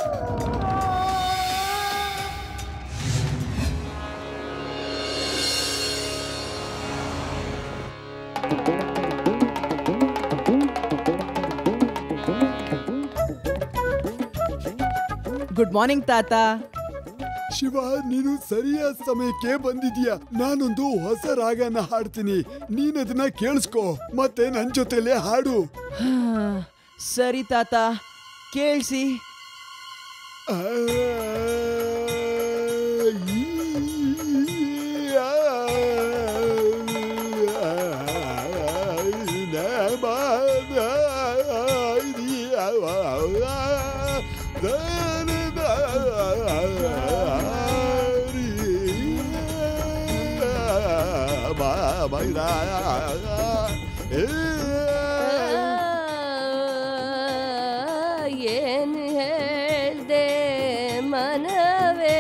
Good morning ತಾತ ಶಿವ ನೀನು ಸರಿಯಾದ ಸಮಯಕ್ಕೆ ಬಂದಿದ್ಯಾ ನಾನೊಂದು ಹೊಸ ರಾಗನ ಹಾಡ್ತೀನಿ ನೀನದನ್ನ ಕೇಳಿಸ್ಕೊ ಮತ್ತೆ ನನ್ ಜೊತೆಲೆ ಹಾಡು ಹಾ, ಸರಿ ತಾತ ಕೇಳಿಸಿ ಆ, ಈ, ಆ, ನ, ಬ, ನ, ರಿ, ಆ, ಆ, ದ, ನ, ದ, ರಿ, ಬ, ಬ, ರ, ಏ, ಏನು ಹೇಳ್ದೆ ಮನವೇ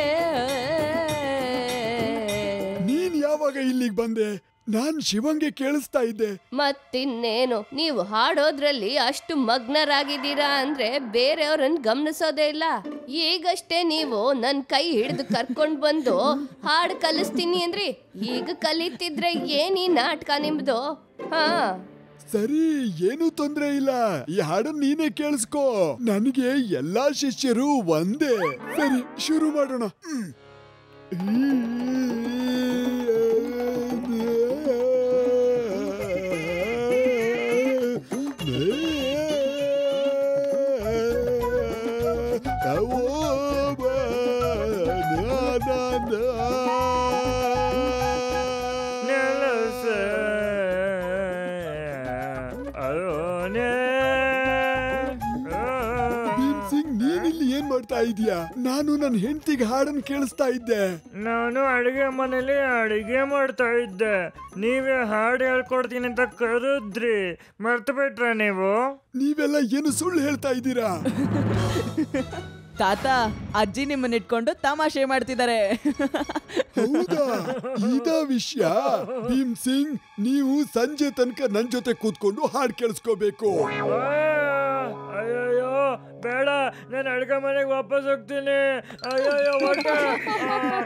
ನೀನ್ ಯಾವಾಗ ಇಲ್ಲಿಗೆ ಬಂದೆ ನಾನ್ ಶಿವಂಗೆ ಕೇಳಿಸ್ತಾ ಇದ್ದೆ ಮತ್ತಿನ್ನೇನು ನೀವು ಹಾಡೋದ್ರಲ್ಲಿ ಅಷ್ಟು ಮಗ್ನರಾಗಿದ್ದೀರಾ ಅಂದ್ರೆ ಬೇರೆಯವ್ರನ್ನ ಗಮನಿಸೋದೇ ಇಲ್ಲ ಈಗಷ್ಟೇ ನೀವು ನನ್ ಕೈ ಹಿಡಿದು ಕರ್ಕೊಂಡ್ ಬಂದು ಹಾಡು ಕಲಿಸ್ತೀನಿ ಅಂದ್ರಿ ಈಗ ಕಲಿತಿದ್ರೆ ಏನ್ ಈ ನಾಟಕ ನಿಮ್ದು ಹಾ ಸರಿ ಏನು ತೊಂದ್ರೆ ಇಲ್ಲ ಈ ಹಾಡನ್ ನೀನೇ ಕೇಳಿಸ್ಕೋ ನನಗೆ ಎಲ್ಲಾ ಶಿಷ್ಯರು ಒಂದೇ ಸರಿ ಶುರು ಮಾಡೋಣ ನೆಲಸ ಅರುಣೆ ಭೀಮ್ ಸಿಂಗ್ ನೀನಿಲ್ಲಿ ಏನ್ ಮಾಡ್ತಾ ಇದೀಯಾ ನಾನು ನನ್ನ ಹೆಂಡತಿಗೆ ಹಾಡನ್ ಕೇಳಿಸ್ತಾ ಇದ್ದೆ ನಾನು ಅಡಿಗೆ ಮನೇಲಿ ಅಡಿಗೆ ಮಾಡ್ತಾ ಇದ್ದೆ ನೀವೇ ಹಾಡು ಹೇಳ್ಕೊಡ್ತೀನಿ ಅಂತ ಕರೆದ್ರಿ ಮರ್ತು ಬಿಟ್ರ ನೀವು ನೀವೆಲ್ಲ ಏನು ಸುಳ್ಳು ಹೇಳ್ತಾ ಇದ್ದೀರಾ ತಾತ ಅಜ್ಜಿ ನಿಮ್ಮನ್ನ ಇಟ್ಕೊಂಡು ತಮಾಷೆ ಮಾಡ್ತಿದ್ದಾರೆ ಹೌದಾ ಇದ ವಿಷಯ ಭೀಮ್ ಸಿಂಗ್ ನೀವು ಸಂಜೆ ತನಕ ನನ್ ಜೊತೆ ಕೂತ್ಕೊಂಡು ಹಾಡ್ ಕೇಳಿಸ್ಕೋಬೇಕು ಆ, ಅಯ್ಯಯ್ಯೋ ಬೇಡ ನಾನು ಅಡಿಗೆ ಮನೆಗೆ ವಾಪಸ್ ಹೋಗ್ತೀನಿ ಅಯ್ಯಯ್ಯೋ ಹೊಟ್ಟೆ. ಆ.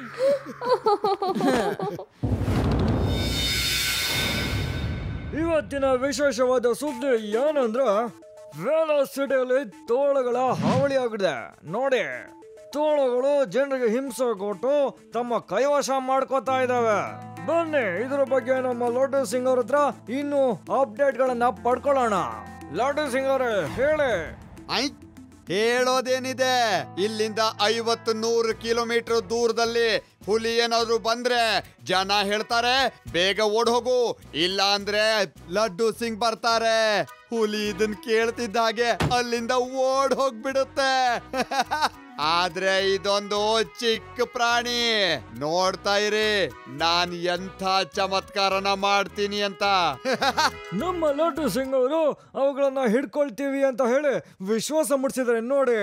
ಇವತ್ತಿನ ವಿಶೇಷವಾದ ಸುದ್ದಿ ಏನಂದ್ರ ವೆಲಾಸಿಟಿಯಲ್ಲಿ ತೋಳಗಳ ಹಾವಳಿ ಆಗಿದೆ ನೋಡಿ ತೋಳಗಳು ಜನರಿಗೆ ಹಿಂಸೆ ಕೊಟ್ಟು ತಮ್ಮ ಕೈವಶ ಮಾಡ್ಕೋತಾ ಇದಾವೆ ಬನ್ನಿ ಇದ್ರ ಬಗ್ಗೆ ನಮ್ಮ ಲೋಟು ಸಿಂಗ್ ಅವ್ರ ಹತ್ರ ಇನ್ನು ಅಪ್ಡೇಟ್ ಗಳನ್ನ ಪಡ್ಕೊಳ್ಳೋಣ ಲೋಟು ಸಿಂಗ್ ಅವರೇ ಹೇಳಿ ಐ ಹೇಳೋದೇನಿದೆ ಇಲ್ಲಿಂದ ಐವತ್ತು ನೂರು ಕಿಲೋಮೀಟರ್ ದೂರದಲ್ಲಿ ಹುಲಿ ಏನಾದ್ರು ಬಂದ್ರೆ ಜನ ಹೇಳ್ತಾರೆ ಬೇಗ ಓಡ್ ಹೋಗು ಇಲ್ಲ ಅಂದ್ರೆ ಲಡ್ಡು ಸಿಂಗ್ ಬರ್ತಾರೆ ಹುಲಿ ಇದನ್ ಕೇಳ್ತಿದ್ದ ಹಾಗೆ ಅಲ್ಲಿಂದ ಓಡ್ ಹೋಗ್ಬಿಡುತ್ತೆ ಆದ್ರೆ ಇದೊಂದು ಚಿಕ್ಕ ಪ್ರಾಣಿ ನೋಡ್ತಾ ಇರಿ ನಾನ್ ಎಂಥ ಚಮತ್ಕಾರನ ಮಾಡ್ತೀನಿ ಅಂತ ನಮ್ಮ ಲೋಟು ಸಿಂಗ್ ಅವರು ಅವುಗಳನ್ನ ಹಿಡ್ಕೊಳ್ತೀವಿ ಅಂತ ಹೇಳಿ ವಿಶ್ವಾಸ ಮೂಡಿಸಿದ್ರೆ ನೋಡಿ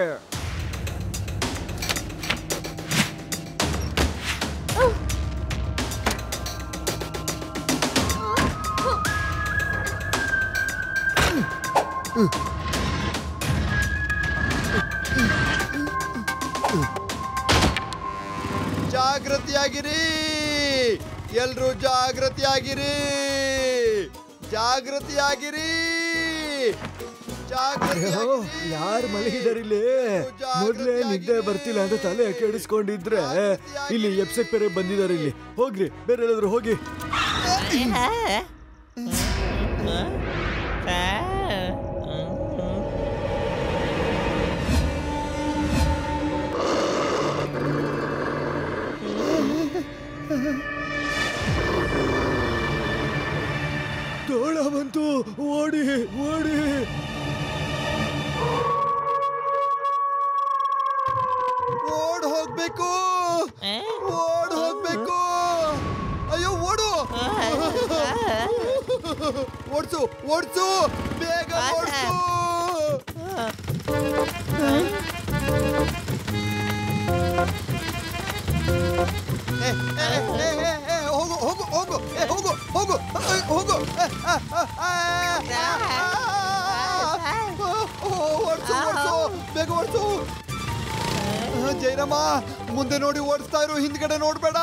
ಜಾಗೃತಿಯಾಗಿರಿ ಎಲ್ರು ಜಾಗೃತಿಯಾಗಿರಿ ಜಾಗೃತಿಯಾಗಿರಿ ಯಾರು ಮಲಗಿದಾರೆ ಇಲ್ಲಿ ಮೊದ್ಲೇ ನಿದ್ದೆ ಬರ್ತಿಲ್ಲ ಅಂತ ತಲೆ ಕೆಡಿಸ್ಕೊಂಡಿದ್ರೆ ಇಲ್ಲಿ ಎಪ್ಸೆಟ್ ಬೇರೆ ಬಂದಿದ್ದಾರೆ ಇಲ್ಲಿ ಹೋಗ್ರಿ ಬೇರೆ ಎಲ್ಲಾದ್ರೂ ಹೋಗಿ ತೋಳ ಬಂತು ಓಡಿ ಓಡಿ ಓಡ್ ಹೋಗ್ಬೇಕು ಓಡ್ ಹೋಗ್ಬೇಕು ಅಯ್ಯೋ ಓಡು ಓಡ್ಸು ಓಡ್ಸು ಬೇಗ ಓಡ್ಸು ಏ, ಏ, ಏ, ಏ, ಏ, ಹೋಗು ಹೋಗು ಹೋಗು ಏ, ಹೋಗು ಹೋಗು ಏ, ಹೋಗು ಏ, ಆ, ಆ, ಆ, ಆ, ಆ, ಓಡ್ಸು ಓಡ್ಸು ಬೇಗ ಓಡ್ಸು ಜೈರಮ್ಮ ಮುಂದೆ ನೋಡಿ ಓಡಿಸ್ತಾ ಇರು ಹಿಂದ್ಗಡೆ ನೋಡ್ಬೇಡ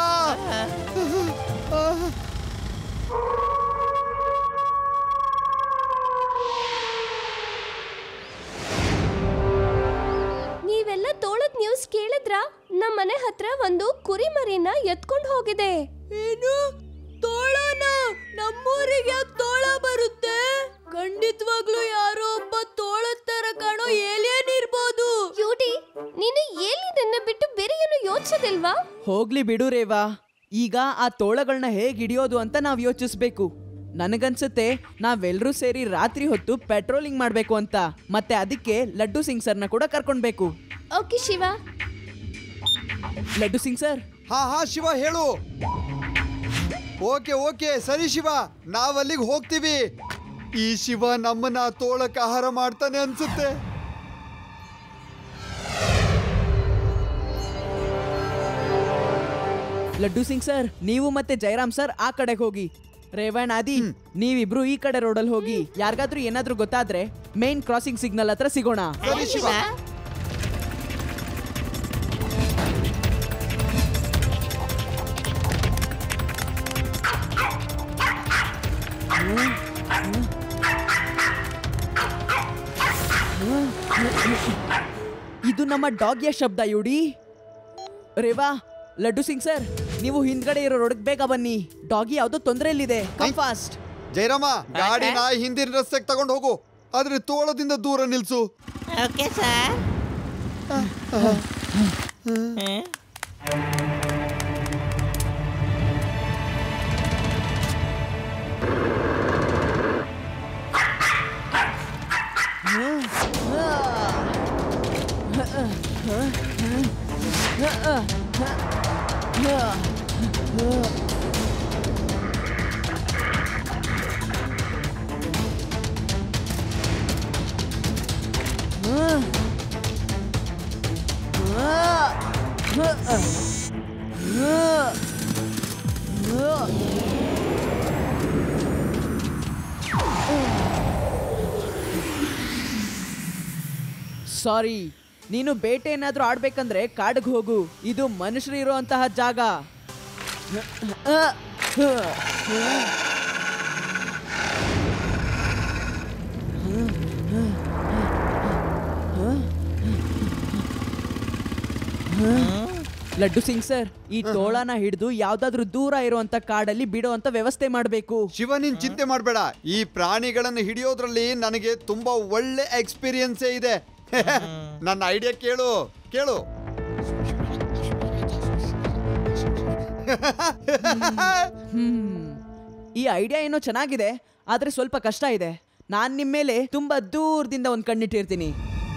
ನೀವೆಲ್ಲ ತೋಳದ್ ನ್ಯೂಸ್ ಕೇಳಿದ್ರ ನಮ್ಮ ಮನೆ ಹತ್ರ ಒಂದು ಕುರಿ ಮರಿನ ಎತ್ಕೊಂಡು ಹೋಗಿದೆ ಏನು ತೋಳನ ನಮ್ಮೂರಿಗೆ ತೋಳ ಬರುತ್ತೆ ಖಂಡಿತವಾಗ್ಲೂ ಯಾರೋ ಒಬ್ಬ ತೋಳದ ತರ ಕಾಣೋ ಏಲಿಯನ್ ಇರ್ಬೋದು ಕ್ಯೂಟಿ ನೀನು ಏಲಿಯನ್ನ ಬಿಟ್ಟು ಬೇರೆ ಏನು ಯೋಚಿಸೋದಿಲ್ವಾ ಹೋಗ್ಲಿ ಬಿಡು ರೇವಾ ಈಗ ಆ ತೋಳಗಳನ್ನ ಹೇಗ್ ಹಿಡಿಯೋದು ಅಂತ ನಾವ್ ಯೋಚಿಸ್ಬೇಕು ನನಗನ್ಸುತ್ತೆ ನಾವೆಲ್ಲರೂ ಸೇರಿ ರಾತ್ರಿ ಹೊತ್ತು ಪೆಟ್ರೋಲಿಂಗ್ ಮಾಡ್ಬೇಕು ಅಂತ ಮತ್ತೆ ಅದಕ್ಕೆ ಲಡ್ಡು ಸಿಂಗ್ ಸರ್ನ ಕೂಡ ಕರ್ಕೊಂಡ್ಬೇಕು ಓಕೆ ಶಿವ ಲಡ್ಡು ಸಿಂಗ್ ಸರ್ ಹಾ ಹಾ ಶಿವ ಹೇಳು ಓಕೆ ಓಕೆ ಸರಿ ಶಿವ ನಾವಲ್ಲಿಗೆ ಹೋಗ್ತೀವಿ ಈ ಶಿವ ನಮ್ಮನ್ನ ತೋಳಕ್ಕೆ ಆಹಾರ ಮಾಡ್ತಾನೆ ಅನ್ಸುತ್ತೆ ಲಡ್ಡು ಸಿಂಗ್ ಸರ್ ನೀವು ಮತ್ತೆ ಜಯರಾಮ್ ಸರ್ ಆ ಕಡೆಗೆ ಹೋಗಿ ರೇವಣ್ ಆದಿ ನೀವಿಬ್ರು ಈ ಕಡೆ ರೋಡಲ್ಲಿ ಹೋಗಿ ಯಾರಿಗಾದ್ರೂ ಏನಾದ್ರೂ ಗೊತ್ತಾದ್ರೆ ಮೇನ್ ಕ್ರಾಸಿಂಗ್ ಸಿಗ್ನಲ್ ಹತ್ರ ಸಿಗೋಣ ಸರಿ ಶಿವ ಇದು ನಮ್ಮ ಡಾಗ್ಯ ಶಬ್ದ ಇವ್ಡಿ ರೇವಾ ಲಡ್ಡು ಸಿಂಗ್ ಸರ್ ನೀವು ಹಿಂದ್ಗಡೆ ಇರೋ ರೋಡ್ಗೆ ಬೇಗ ಬನ್ನಿ ಡಾಗಿ ಯಾವ್ದೋ ತೊಂದರೆಯಲ್ಲಿದೆ ಕಮ್ ಫಾಸ್ಟ್ ಜೈರಾಮ ಗಾಡಿನ ಹಿಂದಿನ ರಸ್ತೆಗೆ ತಗೊಂಡು ಹೋಗು ಆದ್ರೆ ತೋಳದಿಂದ ದೂರ ನಿಲ್ಸು ಓಕೆ ಸರ್ ಸಾರಿ ನೀನು ಬೇಟೆ ಏನಾದ್ರೂ ಆಡ್ಬೇಕಂದ್ರೆ ಕಾಡಿಗೆ ಹೋಗು ಇದು ಮನುಷ್ಯರು ಇರುವಂತಹ ಜಾಗ ಲಡ್ಡು ಸಿಂಗ್ ಸರ್ ಈ ತೋಳನ ಹಿಡಿದು ಯಾವ್ದಾದ್ರೂ ದೂರ ಇರುವಂತ ಕಾಡಲ್ಲಿ ಬಿಡೋ ಅಂತ ವ್ಯವಸ್ಥೆ ಮಾಡಬೇಕು ಶಿವ ನೀನ್ ಚಿಂತೆ ಮಾಡಬೇಡ ಈ ಪ್ರಾಣಿಗಳನ್ನು ಹಿಡಿಯೋದ್ರಲ್ಲಿ ನನಗೆ ತುಂಬಾ ಒಳ್ಳೆ ಎಕ್ಸ್ಪೀರಿಯನ್ಸೇ ಇದೆ ನನ್ನ ಐಡಿಯಾ ಕೇಳು ಕೇಳು ಹ್ಮ್ ಈ ಐಡಿಯಾ ಏನೋ ಚೆನ್ನಾಗಿದೆ ಆದ್ರೆ ಸ್ವಲ್ಪ ಕಷ್ಟ ಇದೆ ನಾನ್ ನಿಮ್ ಮೇಲೆ ತುಂಬಾ ದೂರದಿಂದ ಒಂದ್ ಕಣ್ಣಿಟ್ಟಿರ್ತೀನಿ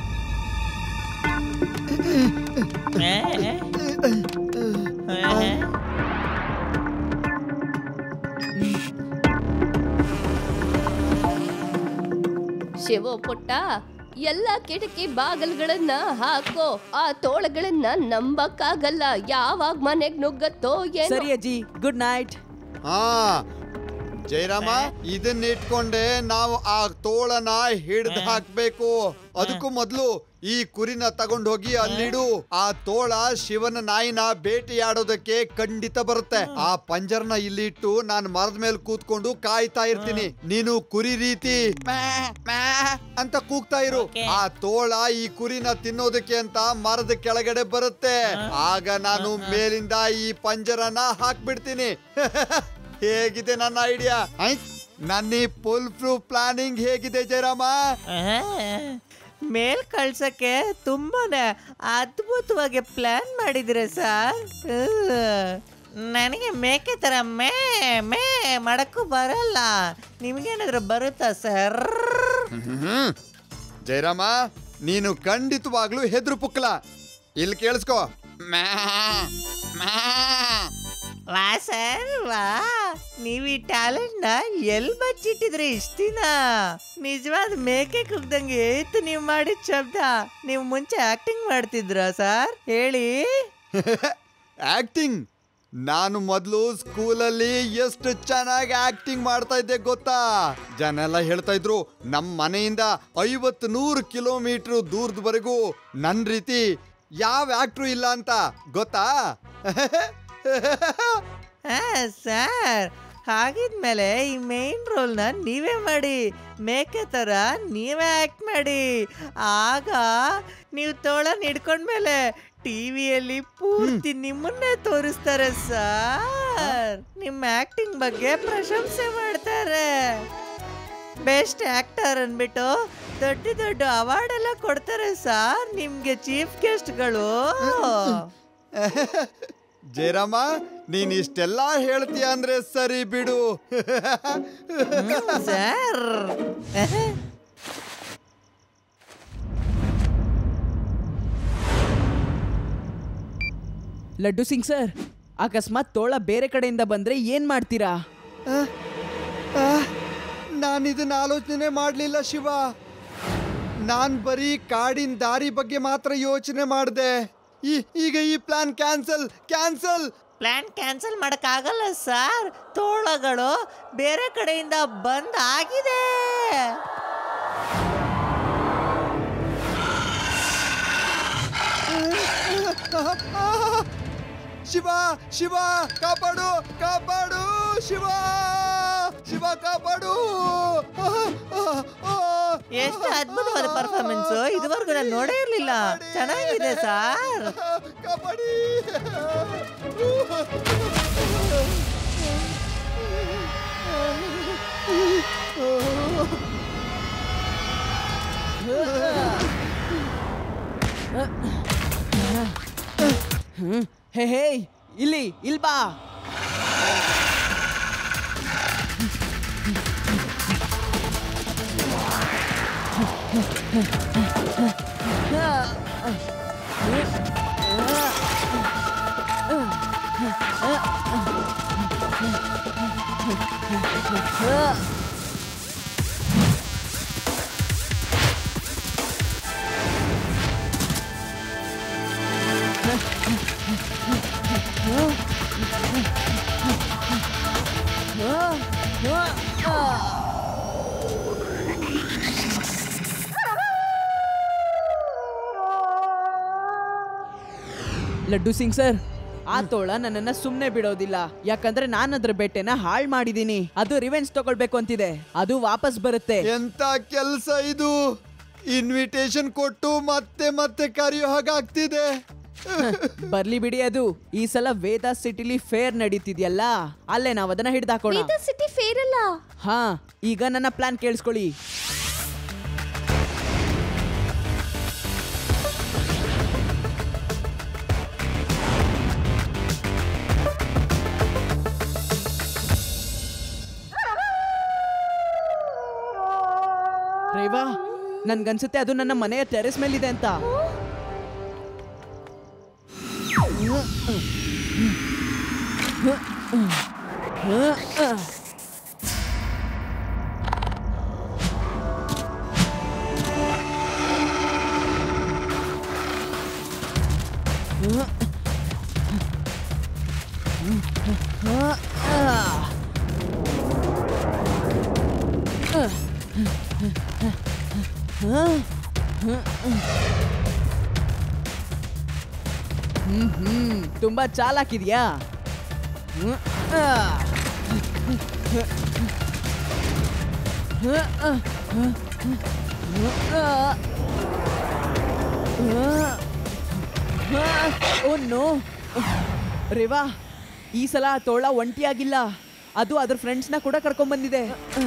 ಶಿವ ಪುಟ್ಟ ಎಲ್ಲ ಕಿಟಕಿ ಬಾಗಲ್ಗಳನ್ನ ಹಾಕೋ ಆ ತೋಳಗಳನ್ನ ನಂಬಕ್ಕಾಗಲ್ಲ ಯಾವಾಗ ಮನೆಗ್ ನುಗ್ಗತ್ತೋ ಏನೋ ಸರಿ ಅಜ್ಜಿ ಗುಡ್ ನೈಟ್ ಹಾ ಜಯರಾಮ ಇದನ್ನ ಇಟ್ಕೊಂಡೆ ನಾವು ಆ ತೋಳನ ಹಿಡ್ದು ಹಾಕ್ಬೇಕು ಅದಕ್ಕೂ ಮೊದ್ಲು ಈ ಕುರಿನ ತಗೊಂಡೋಗಿ ಅಲ್ಲಿಡು ಆ ತೋಳ ಶಿವನ ನಾಯಿನ ಬೇಟೆಯಾಡೋದಕ್ಕೆ ಖಂಡಿತ ಬರುತ್ತೆ ಆ ಪಂಜರ್ನ ಇಲ್ಲಿ ಇಟ್ಟು ನಾನು ಮರದ ಮೇಲೆ ಕೂತ್ಕೊಂಡು ಕಾಯ್ತಾ ಇರ್ತೀನಿ ನೀನು ಕುರಿ ರೀತಿ ಮ್ಯಾ, ಮ್ಯಾ ಅಂತ ಕೂಗ್ತಾ ಇರು ಆ ತೋಳ ಈ ಕುರಿನ ತಿನ್ನೋದಕ್ಕೆ ಅಂತ ಮರದ ಕೆಳಗಡೆ ಬರುತ್ತೆ ಆಗ ನಾನು ಮೇಲಿಂದ ಈ ಪಂಜರನ ಹಾಕ್ಬಿಡ್ತೀನಿ ಹೇಗಿದೆ ನನ್ನ ಐಡಿಯಾ ನನ್ನ ಈ ಫುಲ್ ಪ್ರೂಫ್ ಪ್ಲಾನಿಂಗ್ ಹೇಗಿದೆ ಜಯರಾಮ ಮೇಲ್ ಕಳ್ಸಕ್ಕೆ ತುಂಬಾನೇ ಅದ್ಭುತವಾಗಿ ಪ್ಲಾನ್ ಮಾಡಿದ್ರೆ ಸರ್ ನನಗೆ ಮೇಕೆ ತರ ಮೇ ಮೇ ಮಾಡಕ್ಕೂ ಬರಲ್ಲ ನಿಮ್ಗೇನಾದ್ರೂ ಬರುತ್ತಾ ಸರ್ ಹ್ಮ್. ಜಯರಾಮ ನೀನು ಖಂಡಿತವಾಗ್ಲೂ ಹೆದ್ರು ಪುಕ್ಲ ಇಲ್ಲಿ ಕೇಳಿಸ್ಕೋ ಮ್ಯಾ, ಮ್ಯಾ. ವಾ ಸರ್ ವಾ ನೀವು ಈ ಟ್ಯಾಲೆಂಟ್ನ ಎಲ್ಲಿ ಬಚ್ಚಿಟ್ಟಿದ್ರಿ ಇಷ್ಟ ದಿನ ನಿಜವಾದ ಮೇಕೆ ಕುಗ್ದಂಗೆ ಏತು ನೀವು ಮಾಡಿದ ಶಬ್ದ ನೀವು ಮುಂಚೆ ಆಕ್ಟಿಂಗ್ ಮಾಡ್ತಿದ್ರಾ ಸರ್ ಹೇಳಿ ಆಕ್ಟಿಂಗ್ ನಾನು ಮೊದಲು ಸ್ಕೂಲಲ್ಲಿ ಎಷ್ಟು ಚೆನ್ನಾಗಿ ಆಕ್ಟಿಂಗ್ ಮಾಡ್ತಾ ಇದ್ದೆ ಗೊತ್ತಾ ಜನ ಎಲ್ಲ ಹೇಳ್ತಾ ಇದ್ರು ನಮ್ಮ ಮನೆಯಿಂದ ಐವತ್ತು ನೂರು ಕಿಲೋಮೀಟರ್ ದೂರದವರೆಗೂ ನನ್ನ ರೀತಿ ಯಾವ ಆಕ್ಟ್ರು ಇಲ್ಲ ಅಂತ ಗೊತ್ತಾ ಹಾ ಸರ್ ಹಾಗಿದ್ಮೇಲೆ ಈ ಮೇನ್ ರೋಲ್ನ ನೀವೇ ಮಾಡಿ ಮೇಕೆ ಥರ ನೀವೇ ಆ್ಯಕ್ಟ್ ಮಾಡಿ ಆಗ ನೀವು ತೋಳನ್ ಹಿಡ್ಕೊಂಡ್ಮೇಲೆ ಟಿವಿಯಲ್ಲಿ ಪೂರ್ತಿ ನಿಮ್ಮನ್ನೇ ತೋರಿಸ್ತಾರೆ ಸರ್ ನಿಮ್ಮ ಆ್ಯಕ್ಟಿಂಗ್ ಬಗ್ಗೆ ಪ್ರಶಂಸೆ ಮಾಡ್ತಾರೆ ಬೆಸ್ಟ್ ಆಕ್ಟರ್ ಅಂದ್ಬಿಟ್ಟು ದೊಡ್ಡ ದೊಡ್ಡ ಅವಾರ್ಡ್ ಎಲ್ಲ ಕೊಡ್ತಾರೆ ಸರ್ ನಿಮ್ಗೆ ಚೀಫ್ ಗೆಸ್ಟ್ಗಳು ಜಯರಾಮ ನೀನ್ ಇಷ್ಟೆಲ್ಲ ಹೇಳ್ತೀಯ ಅಂದ್ರೆ ಸರಿ ಬಿಡು ಸರ್ ಲಡ್ಡು ಸಿಂಗ್ ಸರ್ ಅಕಸ್ಮಾತ್ ತೋಳ ಬೇರೆ ಕಡೆಯಿಂದ ಬಂದ್ರೆ ಏನ್ ಮಾಡ್ತೀರಾ ನಾನು ಇದನ್ನ ಆಲೋಚನೆ ಮಾಡಲಿಲ್ಲ ಶಿವ ನಾನ್ ಬರೀ ಕಾಡಿನ ದಾರಿ ಬಗ್ಗೆ ಮಾತ್ರ ಯೋಚನೆ ಮಾಡಿದೆ ಈ ಈಗ ಈ plan cancel cancel plan cancel ಮಾಡಕ್ಕಾಗಲ್ಲ ಸರ್ ತೋಳಗಳು ಬೇರೆ ಕಡೆಯಿಂದ ಬಂದ್ ಆಗಿದೆ ಶಿವ ಶಿವ ಕಾಪಾಡು ಕಾಪಾಡು ಶಿವ ಶಿವ ಕಾಪಾಡು ಎಷ್ಟು ಅದ್ಭುತವಾದ ಪರ್ಫಾರ್ಮೆನ್ಸ್ ಇದುವರೆಗೂ ನಾನು ನೋಡೇ ಇರ್ಲಿಲ್ಲ ಚೆನ್ನಾಗಿದೆ ಸರ್ ಕಾಪಾಡಿ ಹ್ಮ್. ಹೇ ಹೇ ಇಲ್ಲಿ ಇಲ್ ಬಾ ಲಡ್ಡು ಸಿಂಗ್ ಸರ್ ಆ ತೋಳ ನನ್ನನ್ನ ಸುಮ್ನೆ ಬಿಡೋದಿಲ್ಲ ಯಾಕಂದ್ರೆ ನಾನು ಅದ್ರ ಬೆಟ್ಟೆನ ಹಾಳ್ ಮಾಡಿದೀನಿ ಅದು ರಿವೆನ್ಸ್ ತಗೊಳ್ಬೇಕು ಅಂತಿದೆ ಅದು ವಾಪಸ್ ಬರುತ್ತೆ ಎಂತ ಕೆಲ್ಸ ಇದು ಇನ್ವಿಟೇಷನ್ ಕೊಟ್ಟು ಮತ್ತೆ ಮತ್ತೆ ಕರೆಯೋ ಹಾಗಾಗ್ತಿದೆ ಬರ್ಲಿ ಬಿಡಿ ಅದು ಈ ಸಲ ವೇದ ಸಿಟಿಲಿ ಫೇರ್ ನಡೀತಿದ್ಯಲ್ಲ ಅಲ್ಲೇ ನಾವ್ ಅದನ್ನ ಹಿಡ್ದಾಕೋಣ ವೇದ ಸಿಟಿ ಫೇರ್ ಅಲ್ಲ ಹಾ ಈಗ ನನ್ನ ಪ್ಲಾನ್ ಕೇಳಿಸ್ಕೊಳ್ಳಿ ರೇವಾ ನನ್ಗನ್ಸುತ್ತೆ ಅದು ನನ್ನ ಮನೆಯ ಟೆರೆಸ್ ಮೇಲಿದೆ ಅಂತ ಹ್ಮ್ ಹ್ಮ್ ತುಂಬಾ ಚಾಲಾಕಿದ್ಯಾ ಹ್ಮ್, ಆ. ಹ್ಮ್, ಆ, ಹ್ಮ್, ಹ್ಮ್, ಆ. ಓ ನೋ ರೇವಾ ಈ ಸಲ ಆ ತೋಳ ಒಂಟಿಯಾಗಿಲ್ಲ ಅದು ಅದ್ರ ಫ್ರೆಂಡ್ಸ್ನ ಕೂಡ ಕರ್ಕೊಂಡ್ ಬಂದಿದೆ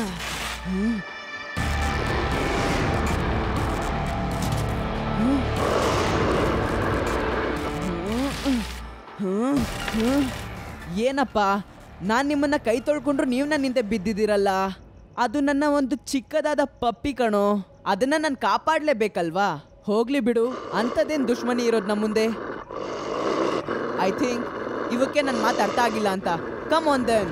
ಏನಪ್ಪ ನಾನು ನಿಮ್ಮನ್ನ ಕೈ ತೊಳ್ಕೊಂಡ್ರು ನೀವು ನನ್ನ ಹಿಂದೆ ಬಿದ್ದಿದ್ದೀರಲ್ಲ ಅದು ನನ್ನ ಒಂದು ಚಿಕ್ಕದಾದ ಪಪ್ಪಿ ಕಣೋ ಅದನ್ನ ನಾನು ಕಾಪಾಡಲೇಬೇಕಲ್ವಾ ಹೋಗ್ಲಿ ಬಿಡು ಅಂಥದ್ದೇನು ದುಶ್ಮನಿ ಇರೋದು ನಮ್ಮ ಮುಂದೆ ಐ ಥಿಂಕ್ ಇವಕ್ಕೆ ನನ್ನ ಮಾತು ಅರ್ಥ ಆಗಿಲ್ಲ ಅಂತ ಕಮ್ ಆನ್ ದೆನ್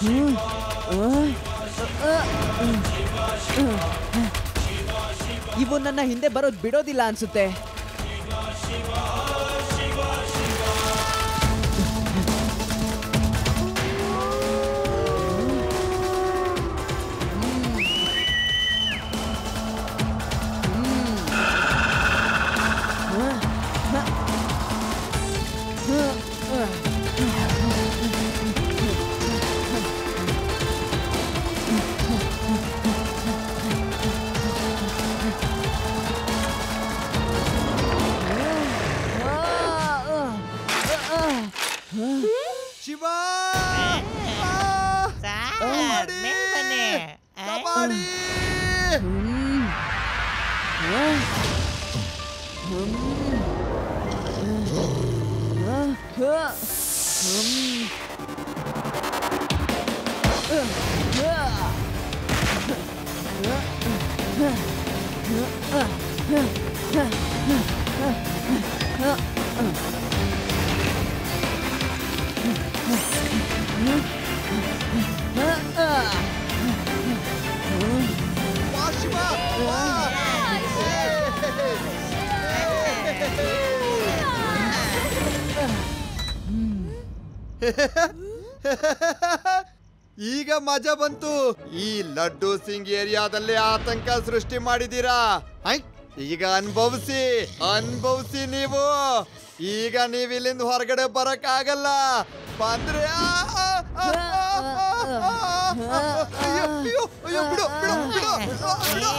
ಇವು ನನ್ನ ಹಿಂದೆ ಬರೋದ್ ಬಿಡೋದಿಲ್ಲ ಅನ್ಸುತ್ತೆ ಶಿವ ಸಾರ್ ಮೇಲ್ ಬನ್ನಿ ಆ? ಕಬಾಡಿ! ವಾ ಶಿವ ವಾ! ಈಗ ಮಜಾ ಬಂತು ಈ ಲಡ್ಡು ಸಿಂಗ್ ಏರಿಯಾದಲ್ಲಿ ಆತಂಕ ಸೃಷ್ಟಿ ಮಾಡಿದೀರಾ ಹೈ ಈಗ ಅನ್ಭವಿಸಿ ಅನ್ಭವಿಸಿ ನೀವು ಈಗ ನೀವ್ ಇಲ್ಲಿಂದ ಹೊರಗಡೆ ಬರಕ್ ಆಗಲ್ಲ ಬಂದ್ರೆ ಆ, ಆ, ಆ, ಆ, ಆ, ಆ, ಅಯ್ಯೋ, ಅಯ್ಯೋ, ಅಯ್ಯೋ, ಬಿಡು, ಬಿಡು, ಬಿಡು, ಬಿಡು.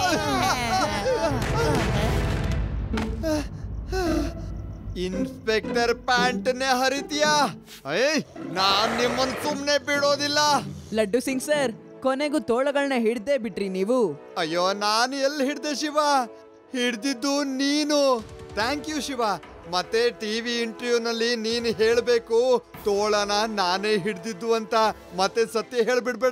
ಇನ್ಸ್ಪೆಕ್ಟರ್ ಪ್ಯಾಂಟ್ನೇ ಹರಿತೀಯಾ ಏಯ್ ನಾನ್ ನಿಮ್ಮನ್ ಸುಮ್ನೆ ಬಿಡೋದಿಲ್ಲ ಲಡ್ಡು ಸಿಂಗ್ ಸರ್ ಕೊನೆಗೂ ತೋಳಗಳನ್ನ ಹಿಡ್ದೇ ಬಿಟ್ರಿ ನೀವು ಅಯ್ಯೋ ನಾನು ಎಲ್ಲಿ ಹಿಡ್ದೆ ಶಿವ ಹಿಡ್ದಿದ್ದು ನೀನು ಥ್ಯಾಂಕ್ ಯು ಶಿವ ಮತ್ತೆ ಟಿವಿ ಇಂಟರ್ವ್ಯೂನಲ್ಲಿ ನೀನು ಹೇಳ್ಬೇಕು ತೋಳನ ನಾನೇ ಹಿಡ್ದಿದ್ದು ಅಂತ ಮತ್ತೆ ಸತ್ಯ ಹೇಳ್ಬಿಡ್ಬೇಡ